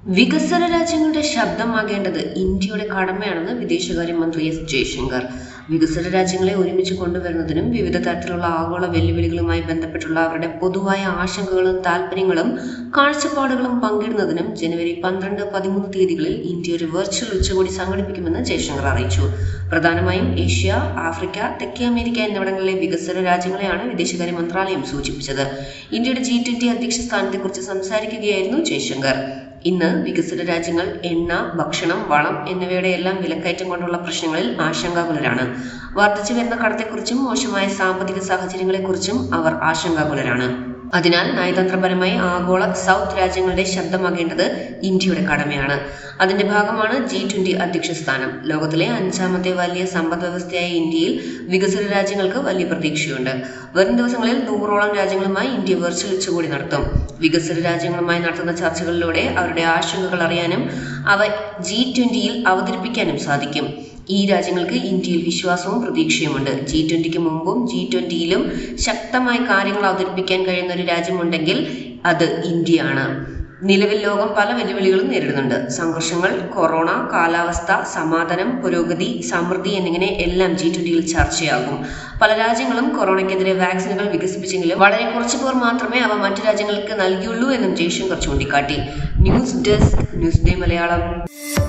വികസന രാജ്യങ്ങളുടെ ശബ്ദമാകേണ്ടത് ഇന്ത്യയുടെ കടമയാണെന്ന് വിദേശകാര്യമന്ത്രി എസ് ജയശങ്കർ വികസന രാജ്യങ്ങളെ ഒരുമിച്ച് കൊണ്ടുവരുന്നതിനും വിവിധ തരത്തിലുള്ള ആഗോള വെല്ലുവിളികളുമായി ബന്ധപ്പെട്ടുള്ള അവരുടെ പൊതുവായ ആശങ്കകളും താല്പര്യങ്ങളും കാഴ്ചപ്പാടുകളും പങ്കിടുന്നതിനും ജനുവരി പന്ത്രണ്ട് പതിമൂന്ന് തീയതികളിൽ ഇന്ത്യ ഒരു വെർച്വൽ ഉച്ചകോടി സംഘടിപ്പിക്കുമെന്ന് ജയശങ്കർ അറിയിച്ചു പ്രധാനമായും ഏഷ്യ ആഫ്രിക്ക തെക്കേ അമേരിക്ക എന്നിവിടങ്ങളിലെ വികസന രാജ്യങ്ങളെയാണ് വിദേശകാര്യ മന്ത്രാലയം സൂചിപ്പിച്ചത് ഇന്ത്യയുടെ ജി ട്വന്റി അധ്യക്ഷ സ്ഥാനത്തെക്കുറിച്ച് സംസാരിക്കുകയായിരുന്നു ജയശങ്കർ ഇന്ന് വികസിത രാജ്യങ്ങൾ എണ്ണ ഭക്ഷണം വളം എന്നിവയുടെ എല്ലാം വിലക്കയറ്റം കൊണ്ടുള്ള പ്രശ്നങ്ങളിൽ ആശങ്കാകുലരാണ് വർദ്ധിച്ചു വരുന്ന കടത്തെക്കുറിച്ചും മോശമായ സാമ്പത്തിക സാഹചര്യങ്ങളെക്കുറിച്ചും അവർ ആശങ്കാകുലരാണ് അതിനാൽ നയതന്ത്രപരമായി ആഗോള സൗത്ത് രാജ്യങ്ങളുടെ ശബ്ദമാകേണ്ടത് ഇന്ത്യയുടെ കടമയാണ് അതിന്റെ ഭാഗമാണ് ജി ട്വന്റി അധ്യക്ഷ സ്ഥാനം ലോകത്തിലെ അഞ്ചാമത്തെ വലിയ സമ്പദ് വ്യവസ്ഥയായ ഇന്ത്യയിൽ വികസിത രാജ്യങ്ങൾക്ക് വലിയ പ്രതീക്ഷയുണ്ട് വരും ദിവസങ്ങളിൽ നൂറോളം രാജ്യങ്ങളുമായി ഇന്ത്യ വെർച്വൽ ഉച്ചകോടി നടത്തും വികസിത രാജ്യങ്ങളുമായി നടത്തുന്ന ചർച്ചകളിലൂടെ അവരുടെ ആശങ്കകൾ അറിയാനും അവ ജി ട്വന്റിയിൽ അവതരിപ്പിക്കാനും സാധിക്കും ഈ രാജ്യങ്ങൾക്ക് ഇന്ത്യയിൽ വിശ്വാസവും പ്രതീക്ഷയുമുണ്ട് ജി ട്വന്റിക്ക് മുമ്പും ജി ട്വന്റിയിലും ശക്തമായി കാര്യങ്ങൾ അവതരിപ്പിക്കാൻ കഴിയുന്ന ഒരു രാജ്യമുണ്ടെങ്കിൽ അത് ഇന്ത്യയാണ് നിലവിൽ ലോകം പല വെല്ലുവിളികളും നേരിടുന്നുണ്ട് സംഘർഷങ്ങൾ കൊറോണ കാലാവസ്ഥ സമാധാനം പുരോഗതി സമൃദ്ധി എന്നിങ്ങനെ എല്ലാം ജി ട്വന്റിയിൽ ചർച്ചയാകും പല രാജ്യങ്ങളും കൊറോണയ്ക്കെതിരെ വാക്സിനുകൾ വികസിപ്പിച്ചെങ്കിലും വളരെ കുറച്ചു പേർ മാത്രമേ അവ മറ്റു രാജ്യങ്ങൾക്ക് നൽകിയുള്ളൂ എന്നും ജയശങ്കർ ചൂണ്ടിക്കാട്ടി news desk news day Malayalam